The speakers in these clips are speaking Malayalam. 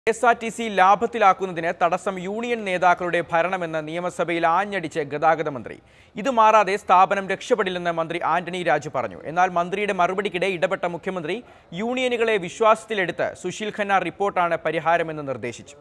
എസ് ആർ ടി സി ലാഭത്തിലാക്കുന്നതിന് തടസ്സം യൂണിയൻ നേതാക്കളുടെ ഭരണമെന്ന് നിയമസഭയിൽ ആഞ്ഞടിച്ച് ഗതാഗത മന്ത്രി ഇത് മാറാതെ സ്ഥാപനം രക്ഷപ്പെടില്ലെന്ന് മന്ത്രി ആന്റണി രാജു പറഞ്ഞു എന്നാൽ മന്ത്രിയുടെ മറുപടിക്കിടെ ഇടപെട്ട മുഖ്യമന്ത്രി യൂണിയനുകളെ വിശ്വാസത്തിലെടുത്ത് സുശീൽ ഖന്ന റിപ്പോർട്ടാണ് പരിഹാരമെന്ന് നിർദ്ദേശിച്ചു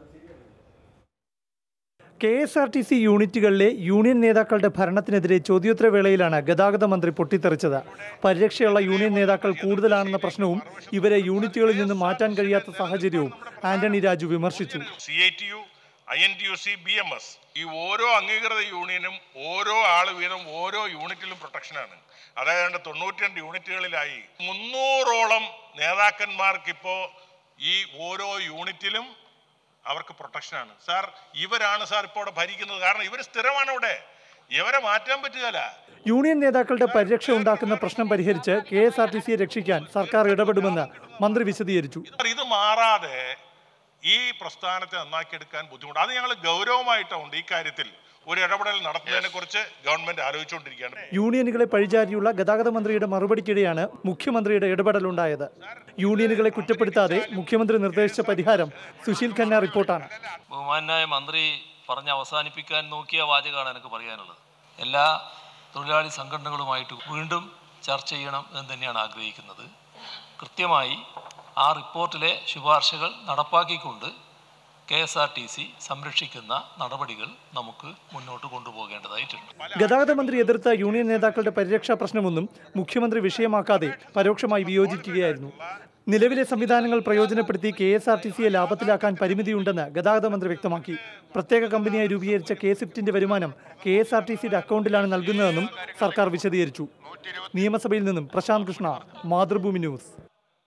K S R T C യൂണിറ്റുകളിലെ യൂണിയൻ നേതാക്കളുടെ ഭരണത്തിനെതിരെ ചോദ്യോത്തരവേളയിലാണ് ഗതാഗത മന്ത്രി പൊട്ടിത്തെറിച്ചത് പരിരക്ഷയുള്ള യൂണിയൻ നേതാക്കൾ കൂടുതലാണെന്ന പ്രശ്നവും ഇവരെ യൂണിറ്റുകളിൽ നിന്ന് മാറ്റാൻ കഴിയാത്ത സാഹചര്യവും ആന്റണി രാജു വിമർശിച്ചു C I T U I N T U C B M S ഈ ഓരോ അംഗീകൃത യൂണിയനും ഓരോ ആള് വീതം ഓരോ യൂണിറ്റിലും പ്രൊട്ടക്ഷനാണ് അതായത് തൊണ്ണൂറ്റി രണ്ട് യൂണിറ്റുകളിലായി മുന്നൂറോളം നേതാക്കന്മാർക്ക് ഇപ്പോൾ ഈ ഓരോ യൂണിറ്റിലും അവർക്ക് പ്രൊട്ടക്ഷനാണ് സാർ ഇവരാണ് സാർ ഇപ്പോൾ ഇവിടെ ഭരിക്കുന്നത് കാരണം ഇവർ സ്ഥിരമാണ് ഇവിടെ ഇവരെ മാറ്റാൻ പറ്റുകയില്ല യൂണിയൻ നേതാക്കളുടെ പരിരക്ഷ ഉണ്ടാക്കുന്ന പ്രശ്നം പരിഹരിച്ച് കെ എസ് ആർ ടി സിയെ രക്ഷിക്കാൻ സർക്കാർ ഇടപെടുമെന്ന് മന്ത്രി വിശദീകരിച്ചു സാർ, ഇത് മാറാതെ ഈ പ്രസ്ഥാനത്തെ നന്നാക്കിയെടുക്കാൻ ബുദ്ധിമുട്ട് അത് ഞങ്ങൾ ഗൗരവമായിട്ടുണ്ട് ഈ കാര്യത്തിൽ ഒരു ഇടപെടൽ നടത്തുന്നതിനെ കുറിച്ച് ഗവൺമെന്റ് ആലോചിച്ചുകൊണ്ടിരിക്കുകയാണ് യൂണിയനുകളെ പഴിചാരിയുള്ള ഗതാഗത മന്ത്രിയുടെ മറുപടിക്കിടെയാണ് മുഖ്യമന്ത്രിയുടെ ഇടപെടലുണ്ടായത് യൂണിയനുകളെ കുറ്റപ്പെടുത്താതെ മുഖ്യമന്ത്രി നിർദ്ദേശിച്ച പരിഹാരം സുശീൽ ഖന്ന റിപ്പോർട്ടാണ് ബഹുമാനായ മന്ത്രി പറഞ്ഞ് അവസാനിപ്പിക്കാൻ നോക്കിയ വാചകമാണ് എനിക്ക് പറയാനുള്ളത് എല്ലാ തൊഴിലാളി സംഘടനകളുമായിട്ട് വീണ്ടും ചർച്ച ചെയ്യണം എന്ന് തന്നെയാണ് ആഗ്രഹിക്കുന്നത് കൃത്യമായി ആ റിപ്പോർട്ടിലെ ശുപാർശകൾ നടപ്പാക്കിക്കൊണ്ട് K S R T C സംരക്ഷിക്കുന്ന നടപടികൾ നമുക്ക് മുന്നോട്ട് കൊണ്ടുപോകേണ്ടതായിട്ടുണ്ട് ഗതാഗത മന്ത്രി എതിർത്ത യൂണിയൻ നേതാക്കളുടെ പരിരക്ഷാ പ്രശ്നമൊന്നും മുഖ്യമന്ത്രി വിഷയമാക്കാതെ പരോക്ഷമായി വിയോജിക്കുകയായിരുന്നു നിലവിലെ സംവിധാനങ്ങൾ പ്രയോജനപ്പെടുത്തി കെ എസ് ആർ ടി സിയെ ലാഭത്തിലാക്കാൻ പരിമിതിയുണ്ടെന്ന് ഗതാഗത മന്ത്രി വ്യക്തമാക്കി പ്രത്യേക കമ്പനിയായി രൂപീകരിച്ച കെ സ്വിഫ്റ്റിന്റെ വരുമാനം കെ എസ് ആർ ടി സിയുടെ അക്കൗണ്ടിലാണ് നൽകുന്നതെന്നും സർക്കാർ വിശദീകരിച്ചു നിയമസഭയിൽ നിന്നും പ്രശാന്ത് കൃഷ്ണ മാതൃഭൂമി ന്യൂസ്